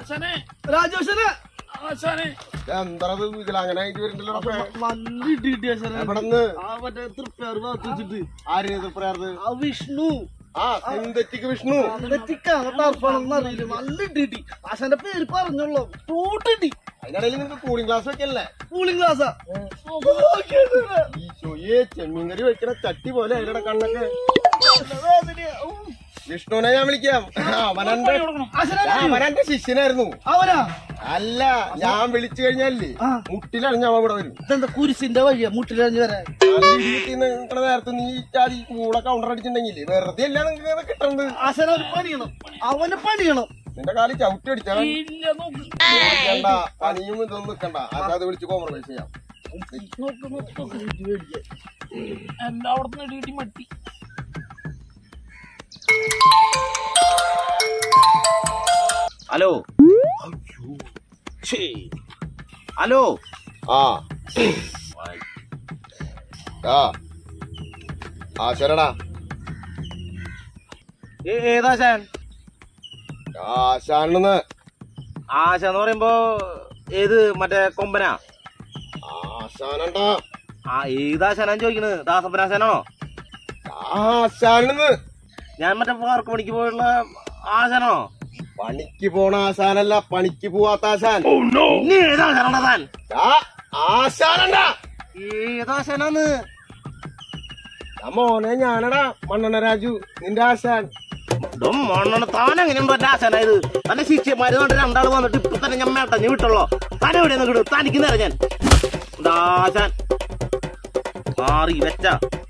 ആശാനെ രാജേഷന് ആശാനെ എന്തറത് വികലാങ്ങനെ ആയിട്ട് വരുന്നുണ്ടല്ലോ റബ്ബേ. നല്ല ഇടി കിട്ടി ആശാനെ എവിടുന്ന് ആ മറ്റേ തൃപ്പേർ ഭാഗത്ത് വെച്ചിട്ട് ആര് എതിർപ്പറയാറ് ആ വിഷ്ണു ആ സിന്തറ്റിക് വിഷ്ണു ടിക്കാണ് ടർഫാണെന്ന് അറിയില്ല നല്ല ഇടി കിട്ടി ആശാന്റെ പേര് പറഞ്ഞോളൂ ടൂട്ടിട്ടി അതിനിടയിൽ നിങ്ങക്ക് കൂളിംഗ് ഗ്ലാസ് വെക്കല്ലേ കൂളിംഗ് ഗ്ലാസ്സാ ഈശോയെ ചെമ്മീൻ കറി വെക്കണ ചട്ടി പോലെ അതിലൂടെ കണ്ണൊക്കെ വിഷ്ണുവിനെ ഞാൻ വിളിക്കാം അവനെന്റെ അവനെന്റെ ശിഷ്യനായിരുന്നു അവനാ അല്ല ഞാൻ വിളിച്ചു കഴിഞ്ഞാലേ ആ. മുട്ടിലറിഞ്ഞ അവൻ ഇവിടെ വരും ഇതെന്താ കുരിശിന്റെ വഴിയാ മുട്ടിലറിഞ്ഞു വരാൻ നിൽക്കുന്ന നേരത്തെ നീ ചാടി കൂടെ കൗണ്ടർ അടിച്ചിട്ടുണ്ടെങ്കിലേ വെറുതെ അല്ല നിങ്ങൾക്ക് കിട്ടണത് ആശാന അവന് പണിയണം അവന് പണിയണം നിന്റെ കാലി ചവിട്ടി അടിച്ചാൽ ഇല്ല നോക്ക് നിൽക്കണ്ട പണിയും ഇതൊന്നും നിൽക്കണ്ട അത് വിളിച്ച് കോംപ്രമൈസ് ചെയ്യാം നോക്ക് നോക്ക് നോക്ക് എല്ലായിടത്തും ഇടി ഇടി മട്ടി ഹലോ ഛേ. ഹലോ ആ ആ ആ ശരടാ ഏ- ഏതാശാൻ ആശാണെന്ന് ആശ എന്ന് പറയുമ്പോ ഏത് മറ്റേ കൊമ്പനാ ആശാനണ്ടാ ആ ഏതാശാനാൻ ചോദിക്കണ് ദാസപ്പനാശാനോ ആശാനെന്ന് ഞാൻ മറ്റേ വാർക്ക് പണിക്ക് പോയുള്ള ആശാനോ പണിക്ക് പോണ ആശാനല്ല പണിക്ക് പോവാത്ത ആശാൻ ഇനി ഏതാശാനാ താൻ ആ, ആശാനണ്ടാ ഏതാശാനാന്ന് ആ മോനെ ഞാനടാ മണ്ണെണ്ണ രാജു നിന്റെ ആശാൻ ഇതും മണ്ണെണ്ണ താൻ എങ്ങനെയുണ്ടോ എന്റെ ആശാനായത് തന്റെ ശിഷ്യന്മാര് കൊണ്ട് രണ്ടാൾ വന്നിട്ട് ഇപ്പൊ തന്നെ ഞാൻ മേട്ടഞ്ഞ് വിട്ടുള്ളോ താൻ എവിടെ കിടു തനിക്ക് നേരം ഞാൻ ദാശാൻ മാറി വെച്ച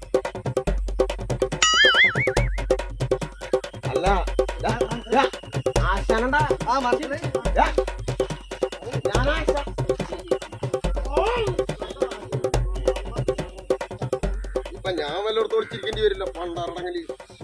അല്ല ദാ, ദാ, ആശാനണ്ടാ ആ മനസ്സിലായി ദാ, ഞാൻ ആശാൻ ഇപ്പൊ ഞാൻ വല്ലയിടത്ത് ഒളിച്ചിരിക്കേണ്ടി വരില്ല പണ്ടാറടങ്ങല്